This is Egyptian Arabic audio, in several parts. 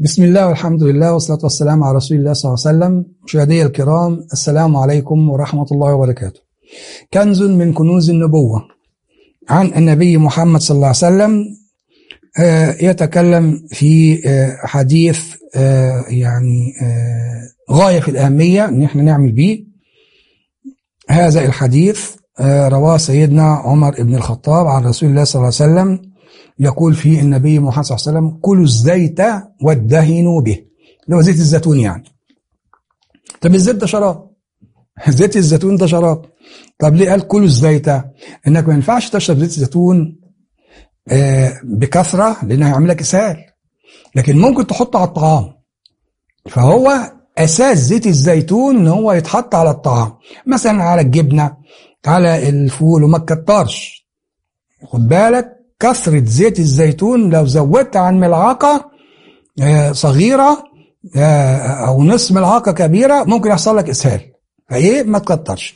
بسم الله والحمد لله والصلاة والسلام على رسول الله صلى الله عليه وسلم مشاهدي الكرام السلام عليكم ورحمة الله وبركاته كنز من كنوز النبوة عن النبي محمد صلى الله عليه وسلم يتكلم في حديث يعني غاية في الأهمية ان احنا نعمل به هذا الحديث رواه سيدنا عمر بن الخطاب عن رسول الله صلى الله عليه وسلم يقول فيه النبي محمد صلى الله عليه وسلم كلوا الزيت وادهنوا به اللي هو زيت الزيتون يعني طب الزيت ده شراب زيت الزيتون ده شراب طب ليه قال كلوا الزيت انك ما ينفعش تشرب زيت الزيتون آه بكثره لانه هيعمل لك اسهال لكن ممكن تحطه على الطعام فهو اساس زيت الزيتون ان هو يتحط على الطعام مثلا على الجبنه على الفول وما تكترش خد بالك كثرة زيت الزيتون لو زودت عن ملعقة صغيرة أو نصف ملعقة كبيرة ممكن يحصل لك إسهال فإيه ما تكترش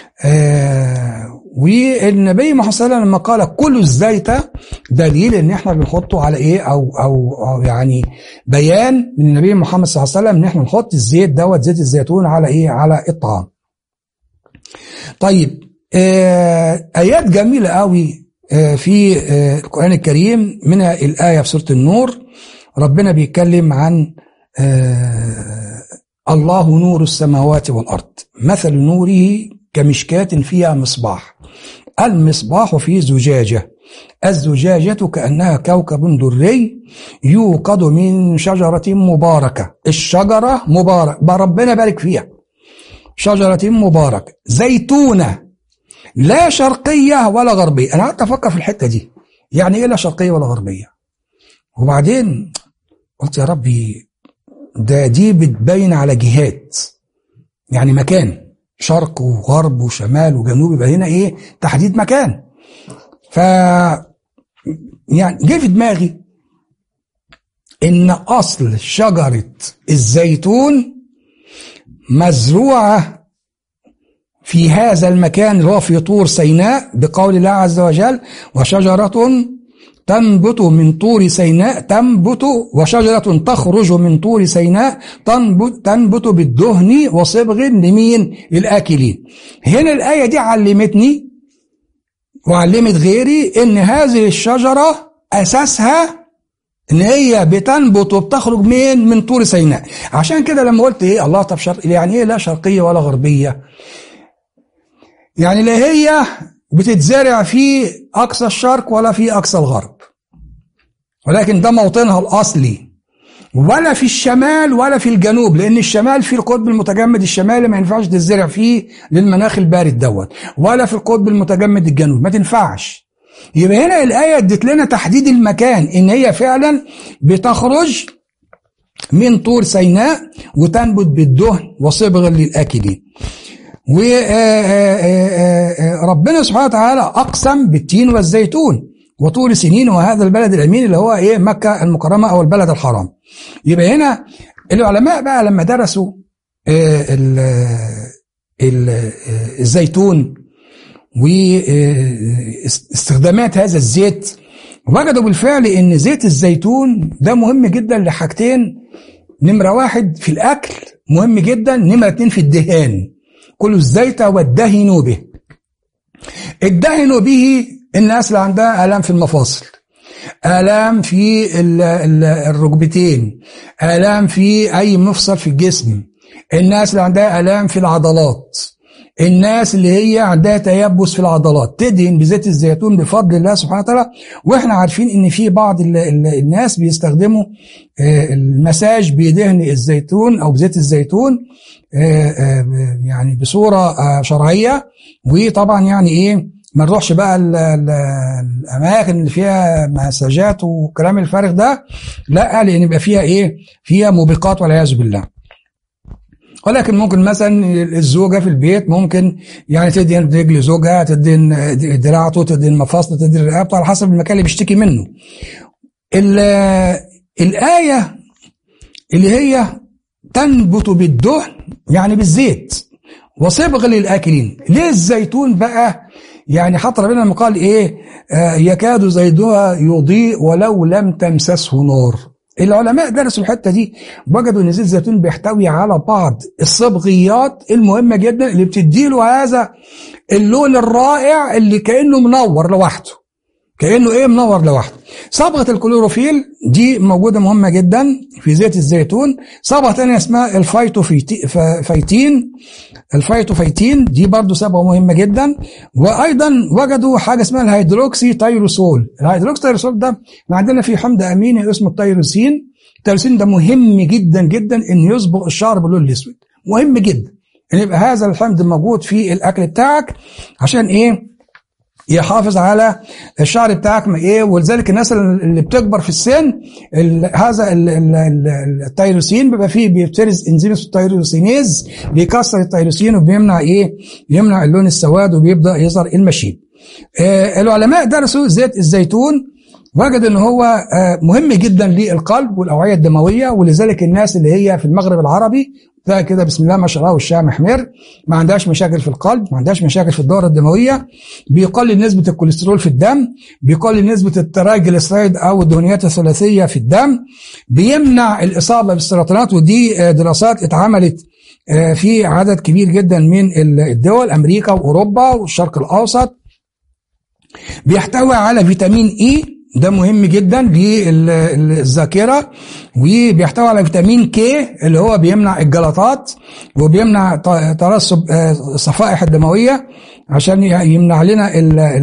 والنبي محمد صلى الله عليه وسلم لما قال كلوا الزيت دليل ان احنا بنحطه على ايه أو, او او يعني بيان من النبي محمد صلى الله عليه وسلم ان احنا نحط الزيت دوت زيت الزيتون على ايه على الطعام طيب ايات جميله قوي في القرآن الكريم منها الآية في سورة النور ربنا بيتكلم عن الله نور السماوات والأرض مثل نوره كمشكاة فيها مصباح المصباح في زجاجة الزجاجة كأنها كوكب دري يوقد من شجرة مباركة الشجرة مبارك ربنا بارك فيها شجرة مباركة زيتونة لا شرقية ولا غربية أنا قعدت أفكر في الحتة دي يعني إيه لا شرقية ولا غربية وبعدين قلت يا ربي ده دي بتبين على جهات يعني مكان شرق وغرب وشمال وجنوب يبقى هنا ايه تحديد مكان ف يعني جه في دماغي ان اصل شجره الزيتون مزروعه في هذا المكان اللي هو في طور سيناء بقول الله عز وجل وشجرة تنبت من طور سيناء تنبت وشجرة تخرج من طور سيناء تنبت, تنبت بالدهن وصبغ لمين الآكلين هنا الآية دي علمتني وعلمت غيري ان هذه الشجرة أساسها ان هي بتنبت وبتخرج من من طور سيناء عشان كده لما قلت ايه الله طب شرق يعني ايه لا شرقية ولا غربية يعني لا هي بتتزرع في أقصى الشرق ولا في أقصى الغرب ولكن ده موطنها الأصلي ولا في الشمال ولا في الجنوب لأن الشمال في القطب المتجمد الشمالي ما ينفعش تتزرع فيه للمناخ البارد دوت ولا في القطب المتجمد الجنوب ما تنفعش يبقى هنا الآية ادت لنا تحديد المكان إن هي فعلا بتخرج من طور سيناء وتنبت بالدهن وصبغ للآكلين وربنا سبحانه وتعالى أقسم بالتين والزيتون وطول سنين وهذا البلد الأمين اللي هو إيه مكة المكرمة أو البلد الحرام يبقى هنا العلماء بقى لما درسوا ال ال الزيتون واستخدامات هذا الزيت وجدوا بالفعل ان زيت الزيتون ده مهم جدا لحاجتين نمرة واحد في الأكل مهم جدا نمرة اتنين في الدهان كلوا الزيت وادهنوا به ادهنوا به الناس اللي عندها آلام في المفاصل آلام في الركبتين آلام في أي مفصل في الجسم الناس اللي عندها آلام في العضلات الناس اللي هي عندها تيبس في العضلات تدهن بزيت الزيتون بفضل الله سبحانه وتعالى واحنا عارفين ان في بعض ال ال الناس بيستخدموا المساج بدهن الزيتون او بزيت الزيتون يعني بصوره شرعيه وطبعا يعني ايه ما نروحش بقى ال ال الاماكن اللي فيها مساجات والكلام الفارغ ده لا لان يبقى فيها ايه فيها موبقات والعياذ بالله ولكن ممكن مثلا الزوجه في البيت ممكن يعني تدهن رجل زوجها تدهن دراعته تدهن مفاصله تدهن رقبته على حسب المكان اللي بيشتكي منه. الايه اللي هي تنبت بالدهن يعني بالزيت وصبغ للاكلين، ليه الزيتون بقى يعني حتى ربنا لما قال ايه آه يكاد زيدها يضيء ولو لم تمسسه نار العلماء درسوا الحته دي وجدوا ان زيت الزيتون بيحتوي على بعض الصبغيات المهمه جدا اللي بتديله هذا اللون الرائع اللي كانه منور لوحده كانه ايه منور لوحده صبغه الكلوروفيل دي موجوده مهمه جدا في زيت الزيتون صبغه ثانيه اسمها الفيتوفيتين الفيتوفيتين دي برضو صبغه مهمه جدا وايضا وجدوا حاجه اسمها الهيدروكسي تايروسول الهيدروكسي تايروسول ده عندنا في حمض اميني اسمه التيروسين التيروسين ده مهم جدا جدا ان يصبغ الشعر باللون الاسود مهم جدا ان يبقى هذا الحمض موجود في الاكل بتاعك عشان ايه يحافظ على الشعر بتاعك ايه ولذلك الناس اللي بتكبر في السن ال هذا ال ال ال التيروسين بيبقى فيه بيفترز انزيم اسمه التيروسينيز بيكسر التيروسين وبيمنع ايه يمنع اللون السواد وبيبدا يظهر المشيب آه العلماء درسوا زيت الزيتون وجد ان هو آه مهم جدا للقلب والاوعيه الدمويه ولذلك الناس اللي هي في المغرب العربي تلاقي كده بسم الله ما شاء الله وشها محمر ما عندهاش مشاكل في القلب ما عندهاش مشاكل في الدوره الدمويه بيقلل نسبه الكوليسترول في الدم بيقلل نسبه الترايجليسرايد او الدهنيات الثلاثيه في الدم بيمنع الاصابه بالسرطانات ودي دراسات اتعملت في عدد كبير جدا من الدول امريكا واوروبا والشرق الاوسط بيحتوي على فيتامين اي ده مهم جدا للذاكره وبيحتوي على فيتامين كي اللي هو بيمنع الجلطات وبيمنع ترسب الصفائح الدمويه عشان يمنع لنا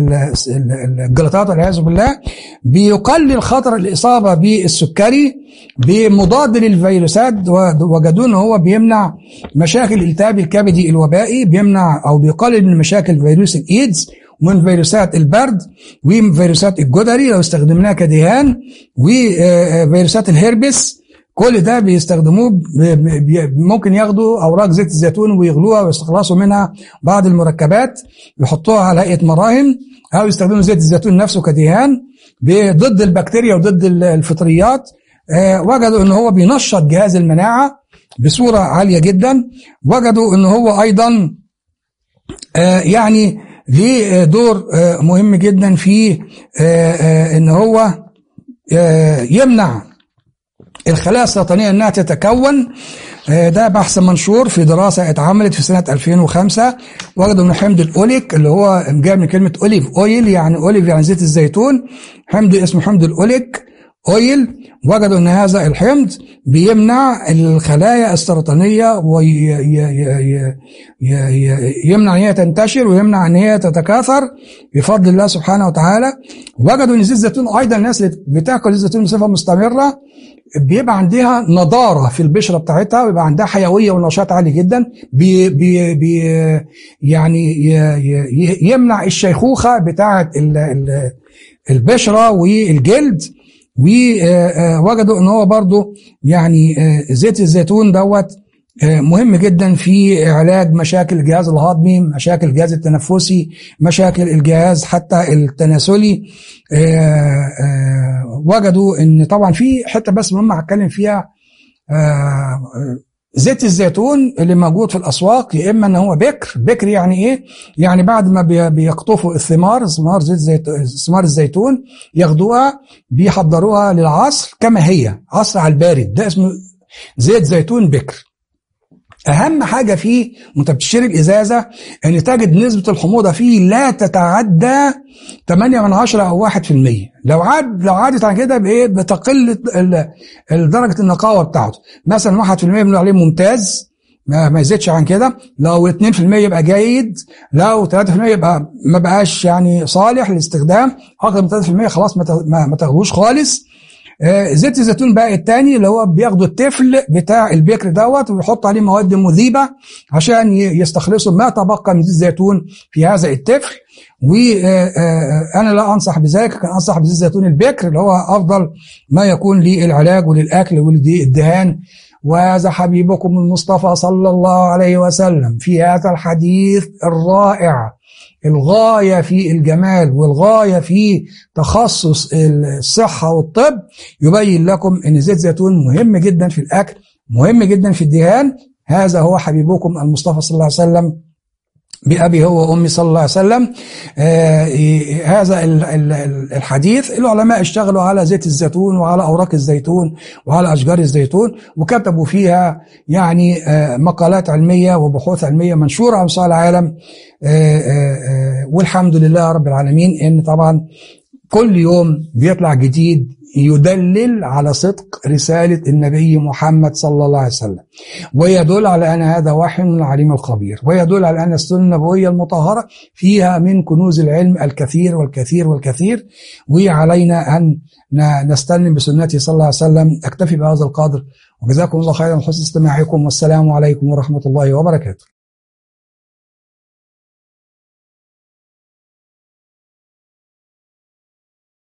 الجلطات والعياذ بالله بيقلل خطر الاصابه بالسكري بمضاد للفيروسات وجدوا ان هو بيمنع مشاكل الالتهاب الكبدي الوبائي بيمنع او بيقلل من مشاكل فيروس الايدز ومن فيروسات البرد ومن فيروسات الجدري لو استخدمناها كدهان وفيروسات الهربس كل ده بيستخدموه ممكن ياخدوا اوراق زيت الزيتون ويغلوها ويستخلصوا منها بعض المركبات يحطوها على هيئه مراهم او يستخدموا زيت الزيتون نفسه كدهان ضد البكتيريا وضد الفطريات وجدوا ان هو بينشط جهاز المناعه بصوره عاليه جدا وجدوا ان هو ايضا يعني ليه دور مهم جدا في ان هو يمنع الخلايا السرطانيه انها تتكون ده بحث منشور في دراسه اتعملت في سنه 2005 وجدوا ان حمض الاوليك اللي هو جاي من كلمه اوليف اويل يعني اوليف يعني زيت الزيتون حمض اسمه حمض الاوليك اويل وجدوا ان هذا الحمض بيمنع الخلايا السرطانيه ويمنع ان هي تنتشر ويمنع ان هي تتكاثر بفضل الله سبحانه وتعالى وجدوا ان زيت الزيتون ايضا الناس اللي بتاكل زيت الزيتون بصفه مستمره بيبقى عندها نضاره في البشره بتاعتها ويبقى عندها حيويه ونشاط عالي جدا بي بي بي يعني يمنع الشيخوخه بتاعه البشره والجلد ووجدوا ان هو برضو يعني زيت الزيتون دوت مهم جدا في علاج مشاكل الجهاز الهضمي مشاكل الجهاز التنفسي مشاكل الجهاز حتى التناسلي وجدوا ان طبعا في حته بس مهمه هتكلم فيها زيت الزيتون اللي موجود في الاسواق يا اما ان هو بكر بكر يعني ايه يعني بعد ما بيقطفوا الثمار ثمار زيت زيت ثمار الزيتون ياخدوها بيحضروها للعصر كما هي عصر على البارد ده اسمه زيت زيتون بكر اهم حاجه فيه وانت بتشتري الازازه ان تجد نسبه الحموضه فيه لا تتعدى 8 من 10 او 1% لو عاد لو عادت عن كده بايه بتقل درجه النقاوه بتاعته مثلا 1% بنقول عليه ممتاز ما, ما يزيدش عن كده لو 2% يبقى جيد لو 3% يبقى ما بقاش يعني صالح للاستخدام اكتر من 3% خلاص ما, ما تاخدوش خالص زيت الزيتون بقى التاني اللي هو بياخدوا التفل بتاع البكر دوت ويحط عليه مواد مذيبة عشان يستخلصوا ما تبقى من زيت الزيتون في هذا التفل وأنا لا أنصح بذلك كان أنصح بزيت الزيتون البكر اللي هو أفضل ما يكون للعلاج وللأكل وللدهان وهذا حبيبكم المصطفى صلى الله عليه وسلم في هذا الحديث الرائع الغاية في الجمال والغاية في تخصص الصحة والطب يبين لكم أن زيت زيتون مهم جدا في الأكل مهم جدا في الدهان هذا هو حبيبكم المصطفى صلى الله عليه وسلم بأبي هو وأمي صلى الله عليه وسلم آه هذا الحديث العلماء اشتغلوا على زيت الزيتون وعلى أوراق الزيتون وعلى أشجار الزيتون وكتبوا فيها يعني آه مقالات علمية وبحوث علمية منشورة على مستوى العالم آه آه والحمد لله رب العالمين إن طبعا كل يوم بيطلع جديد يدلل على صدق رسالة النبي محمد صلى الله عليه وسلم ويدل على أن هذا وحي من العليم الخبير ويدل على أن السنة النبوية المطهرة فيها من كنوز العلم الكثير والكثير والكثير وعلينا أن نستلم بسنته صلى الله عليه وسلم أكتفي بهذا القدر وجزاكم الله خيرا حسن استماعكم والسلام عليكم ورحمة الله وبركاته